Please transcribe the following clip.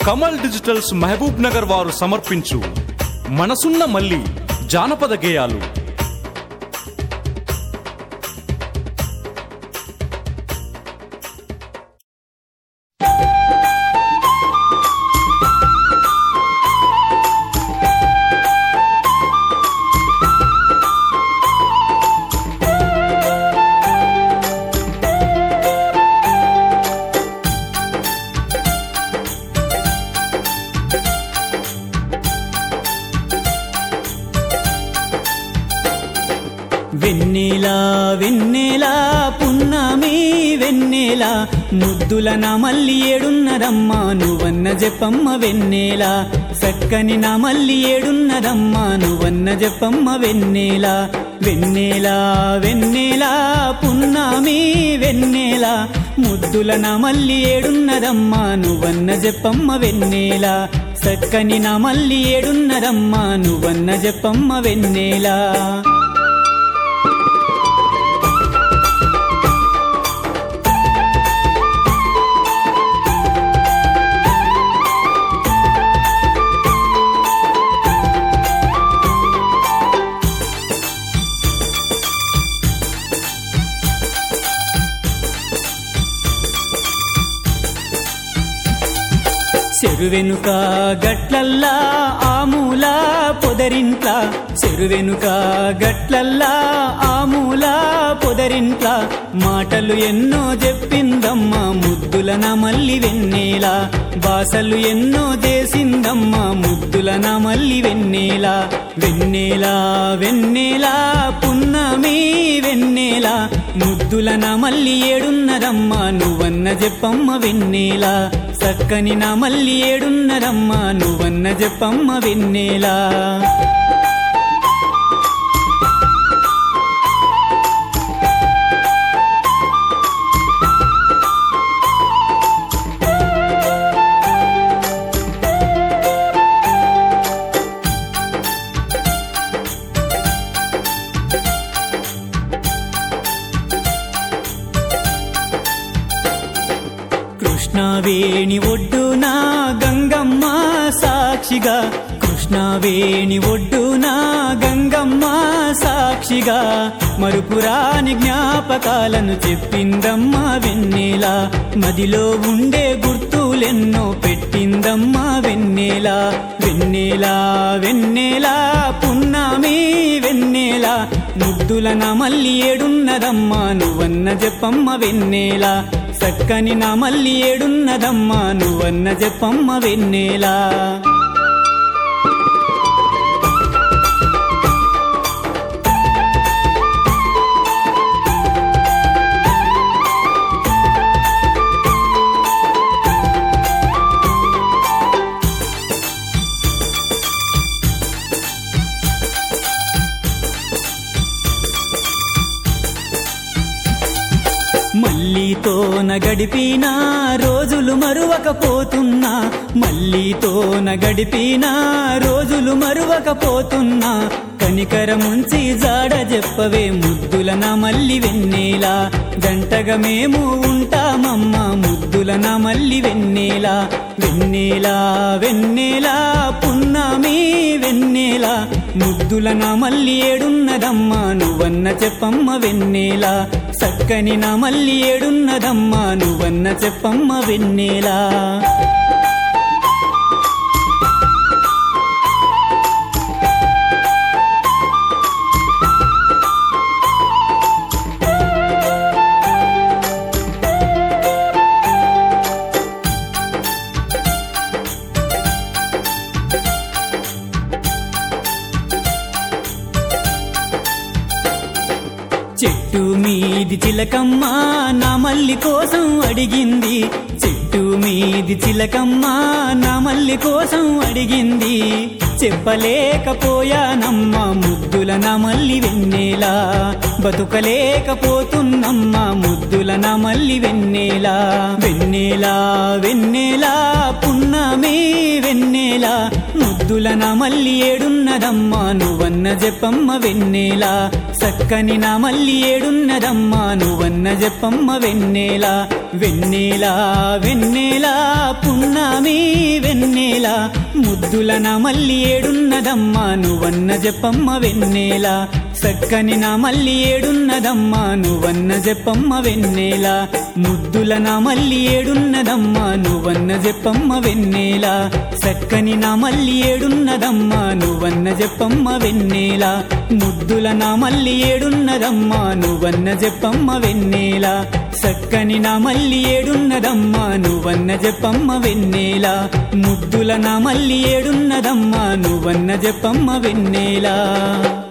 Kamal digitals Mahabub Nagar వారు సమర్పించు మనసున్న మల్లి జానపద గేయాలు వెన్నెలా వెన్నెలా పున్నమి వెన్నెలా ముద్దుల నా మల్లి ఏడున్నదమ్మా నువ్వన్న చెప్పమ్మ వెన్నెలా సక్కని నా మల్లి ఏడున్నదమ్మా నువ్వన్న చెప్పమ్మ వెన్నెలా వెన్నెలా వెన్నెలా పున్నమి వెన్నెలా ముద్దుల నా మల్లి ఏడున్నదమ్మా నువ్వన్న చెప్పమ్మ వెన్నెలా సక్కని నా మల్లి ఏడున్నదమ్మా నువ్వన్న చెప్పమ్మ వెన్నెలా చెరువెనుక గట్లల్లా ఆమూల పొదరింట్ల చెరువెనుక గట్లల్లా ఆమూల పొదరింట్ల మాటలు ఎన్నో చెప్పిందమ్మా ముద్దుల నా మల్లి వెన్నెలా బాసలు ఎన్నో చేసిందమ్మా ముద్దుల నా మల్లి వెన్నెలా వెన్నెలా వెన్నెలా పున్నమి వెన్నెలా ముద్దుల నా మల్లి ఏడున్నదమ్మా నువ్వన్న చెప్పమ్మ వెన్నెలా సక్కని నా మల్లి ఏడున్నదమ్మా నువ్వన్న చెప్పమ్మ వెన్నెలా కృష్ణవేణి ఒడ్డున గంగమ్మ సాక్షిగా కృష్ణవేణి ఒడ్డున గంగమ్మ సాక్షిగా మరుపురాని జ్ఞాపకాలను చెప్పిందమ్మా వెన్నెలా మదిలో ఉండే గుర్తులెన్నో పెట్టిందమ్మా వెన్నెలా వెన్నెలా వెన్నెలా పున్నమి వెన్నెలా ముద్దుల నా మల్లి ఏడున్నదమ్మా నువ్వన్న చెప్పమ్మ వెన్నెలా సక్కని నా మల్లి ఏడున్నదమ్మా నువ్వన్న చెప్పమ్మ వెన్నెలా మల్లితోన గడిపిన రోజులు మరువకపోతున్నా మల్లితోన గడిపిన రోజులు మరువకపోతున్నా కనికరముంచి జాడ చెప్పవే ముద్దుల నా మల్లి వెన్నెలా గంటగా మేము ఉంటామమ్మా ముద్దుల నా మల్లి వెన్నెలా వెన్నెలా వెన్నెలా పున్నమి వెన్నెలా ముద్దుల నా మల్లి ఏడున్నదమ్మా నువ్వన్న చెప్పమ్మ వెన్నెలా సక్కని నా మల్లి ఏడున్నదమ్మా నువ్వన్న చెప్పమ్మ వెన్నెలా చెట్టు మీది చిలకమ్మ నా మల్లి కోసం అడిగింది చెట్టు మీది చిలకమ్మ నా మల్లి కోసం అడిగింది చెప్పలేకపోయానమ్మా ముద్దుల నా మల్లి వెన్నెలా బతుకలేకపోతున్నమ్మా ముద్దుల నా మల్లి వెన్నెలా వెన్నెలా వెన్నెలా పున్నమి వెన్నెలా ముద్దుల నా మల్లి ఏడున్నదమ్మా నువ్వన్న చెప్పమ్మ వెన్నెలా సక్కని నా మల్లి ఏడున్నదమ్మా నువ్వన్న చెప్పమ్మ వెన్నెలా వెన్నెలా వెన్నె వెన్నెలా పున్నామి వెన్నెలా ముద్దుల నా మల్లి ఏడున్నదమ్మా నువ్వన్న చెప్పమ్మ వెన్నెలా సక్కని నా మల్లి ఏడున్నదమ్మా నువ్వన్న చెప్పమ్మ వెన్నెలా ముద్దుల నా మల్లి ఏడున్నదమ్మా నువ్వన్న చెప్పమ్మ వెన్నెలా సక్కని నా మల్లి ఏడున్నదమ్మా నువ్వన్న చెప్పమ్మ వెన్నెలా ముద్దుల నా మల్లి ఏడున్నదమ్మా నువ్వన్న చెప్పమ్మ వెన్నెలా సక్కని నా మల్లి ఏడున్నదమ్మా నువ్వన్న చెప్పమ్మ వెన్నెలా ముద్దుల నా మల్లి ఏడున్నదమ్మా నువ్వన్న చెప్పమ్మ వెన్నెలా